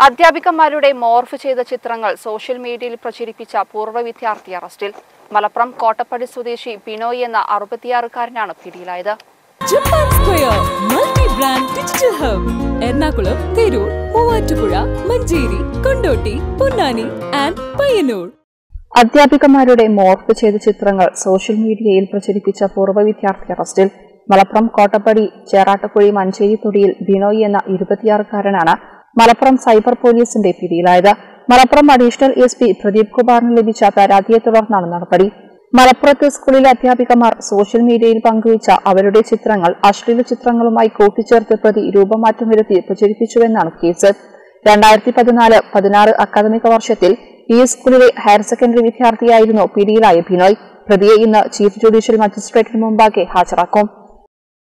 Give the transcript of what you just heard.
അധ്യാപികമാരുടെ morph ചെയ്ത ചിത്രങ്ങൾ social മീഡിയയിൽ പ്രചരിപ്പിച്ച പൂർവ്വ വിദ്യാർത്ഥി അറസ്റ്റിൽ മലപ്പുറം കോട്ടപ്പടി സ്വദേശി ബിനോയ് എന്ന അറുപത്തിയാറുകാരനാണ് പിടിയിലായത് Japan square multi brand digital hub Ernakulam Tirur Muvattupuzha Manjeri Kondotty Ponnani and Payyannur അധ്യാപികമാരുടെ മോർഫ് ചെയ്ത ചിത്രങ്ങൾ സോഷ്യൽ മീഡിയയിൽ പ്രചരിപ്പിച്ച പൂർവ്വ വിദ്യാർത്ഥി അറസ്റ്റിൽ മലപ്പുറം കോട്ടപ്പടി ചേറാട്ടക്കുഴി മഞ്ചേരി തൊടിയിൽ ബിനോയ് എന്ന ഇരുപത്തിയാറുകാരനാണ് മലപ്പുറം സൈബർ പോലീസിന്റെ പിടിയിലായത് Malappuram additional S P Pradeep കുമാറിന് ലഭിച്ച പരാതിയെ തുടർന്നാണ് നടപടി മലപ്പുറത്ത് സ്കൂളിലെ അധ്യാപികമാർ സോഷ്യൽ മീഡിയയിൽ പങ്കുവച്ച അവരുടെ ചിത്രങ്ങൾ അശ്ലീല ചിത്രങ്ങളുമായി കൂട്ടിച്ചേർത്ത് പ്രതി രൂപമാറ്റം വരുത്തി പ്രചരിപ്പിച്ചുവെന്നാണ് കേസ് രണ്ടായിരത്തി പതിനാല് പതിനാറ് അക്കാദമിക വർഷത്തിൽ ഈ സ്കൂളിലെ ഹയർ സെക്കൻഡറി വിദ്യാർത്ഥിയായിരുന്നു പിടിയിലായ ബിനോയ് പ്രതിയെ ഇന്ന് ചീഫ് ജുഡീഷ്യൽ മജിസ്ട്രേറ്റിന് മുമ്പാകെ ഹാജരാക്കും